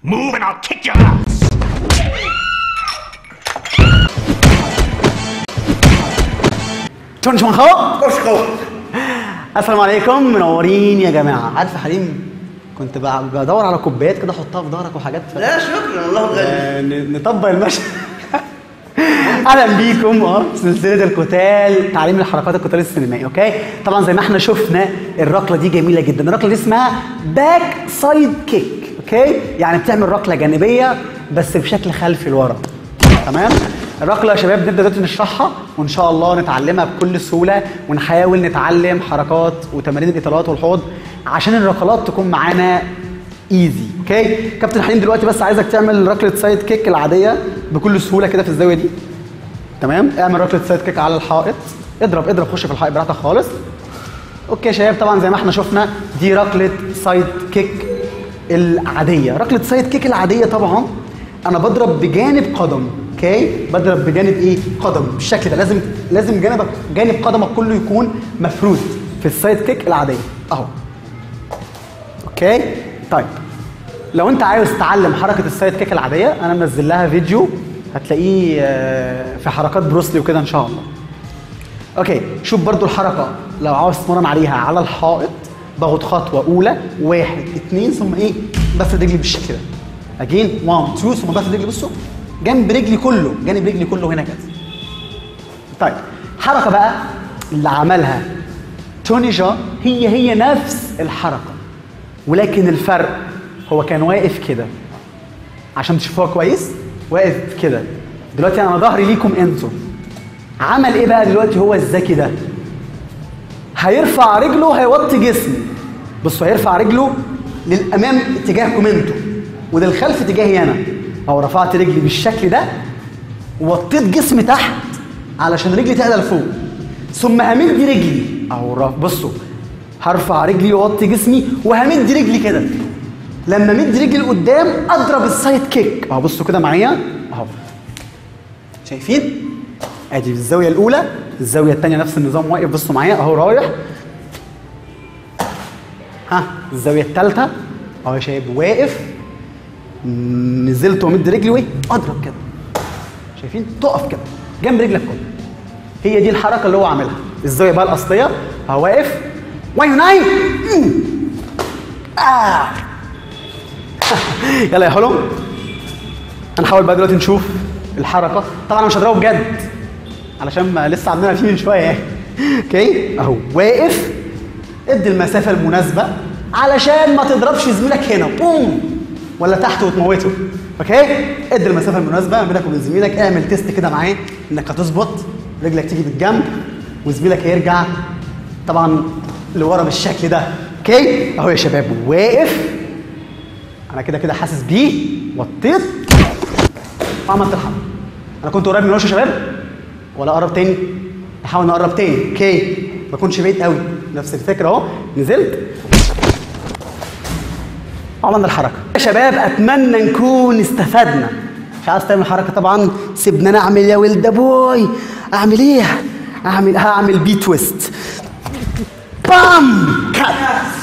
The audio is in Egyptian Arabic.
Move and I'll kick your ass! شلون شلون خو؟ السلام عليكم منورين يا جماعه عارف يا حليم كنت ب- بدور على كوبايات كده احطها في ظهرك وحاجات ف... لا شكرا الله غني آه، ن- نطبق المشهد اهلا بيكم اه سلسله القتال تعليم الحركات القتال السينمائي اوكي طبعا زي ما احنا شفنا الركله دي جميله جدا الركله دي اسمها باك سايد كيك اوكي يعني بتعمل ركله جانبيه بس بشكل خلفي لورا تمام الركله يا شباب نبدا دلوقتي نشرحها وان شاء الله نتعلمها بكل سهوله ونحاول نتعلم حركات وتمارين الاطالات والحوض عشان الركلات تكون معانا ايزي اوكي كابتن حليم دلوقتي بس عايزك تعمل ركله سايد كيك العاديه بكل سهوله كده في الزاويه دي تمام اعمل ركله سايد كيك على الحائط اضرب اضرب خش في الحائط براحتك خالص اوكي يا شباب طبعا زي ما احنا شفنا دي ركله سايد كيك العاديه ركله سايد كيك العاديه طبعا انا بضرب بجانب قدم اوكي بضرب بجانب ايه قدم بالشكل ده لازم لازم جانبك جانب قدمك كله يكون مفرود في السايد كيك العاديه اهو اوكي طيب لو انت عاوز تتعلم حركه السايد كيك العاديه انا منزل لها فيديو هتلاقيه آه، في حركات بروسلي وكده ان شاء الله اوكي شوف برضو الحركه لو عاوز تتمرن عليها على الحائط باخد خطوه اولى واحد اتنين ثم ايه بفرد رجلي بالشكل ده اجين 1 2 ثم بفرد رجلي بصوا جنب رجلي كله جانب رجلي كله هنا كده طيب حركه بقى اللي عملها توني جا هي هي نفس الحركه ولكن الفرق هو كان واقف كده عشان تشوفوها كويس واقف كده دلوقتي انا ظهري ليكم انتوا عمل ايه بقى دلوقتي هو الذكي ده هيرفع رجله هيوطي جسمه بصوا هيرفع رجله للامام اتجاهكم انتوا وللخلف اتجاهي انا او رفعت رجلي بالشكل ده ووطيت جسمي تحت علشان رجلي تعلى لفوق ثم همد رجلي او ر- بصوا هرفع رجلي واوطي جسمي وهمد رجلي كده لما امد رجلي لقدام اضرب السايد كيك اهو بصوا كده معايا اهو شايفين ادي في الزاويه الاولى الزاويه الثانيه نفس النظام واقف بصوا معايا اهو رايح ها الزاويه الثالثه اهو يا شباب واقف نزلت وامد رجلي وايه اضرب كده شايفين تقف كده جنب رجلك كله هي دي الحركه اللي هو عاملها الزاويه بقى الاصليه اهو واقف ويناي آه. يلا يا حلو هنحاول بقى دلوقتي نشوف الحركه طبعا انا مش هضربه بجد علشان ما لسه عندنا فيه من شويه يعني اوكي اهو واقف ادي المسافه المناسبه علشان ما تضربش زميلك هنا بوم ولا تحت وتموته اوكي ادي المسافه المناسبه ما بينك وبين زميلك اعمل تيست كده معاه انك هتظبط رجلك تيجي بالجنب وزميلك هيرجع طبعا لورا بالشكل ده اوكي اهو يا شباب واقف انا كده كده حاسس بيه وطيت وعملت الحركه انا كنت قريب من وشه يا شباب ولا اقرب تاني نحاول نقرب تاني اوكي ما اكونش بعيد قوي نفس الفكره اهو نزلت عملنا الحركه يا شباب اتمنى نكون استفدنا مش عايز تعمل حركه طبعا سيبنا انا اعمل يا ولد ابوي اعمل ايه اعمل هعمل بي تويست بام كات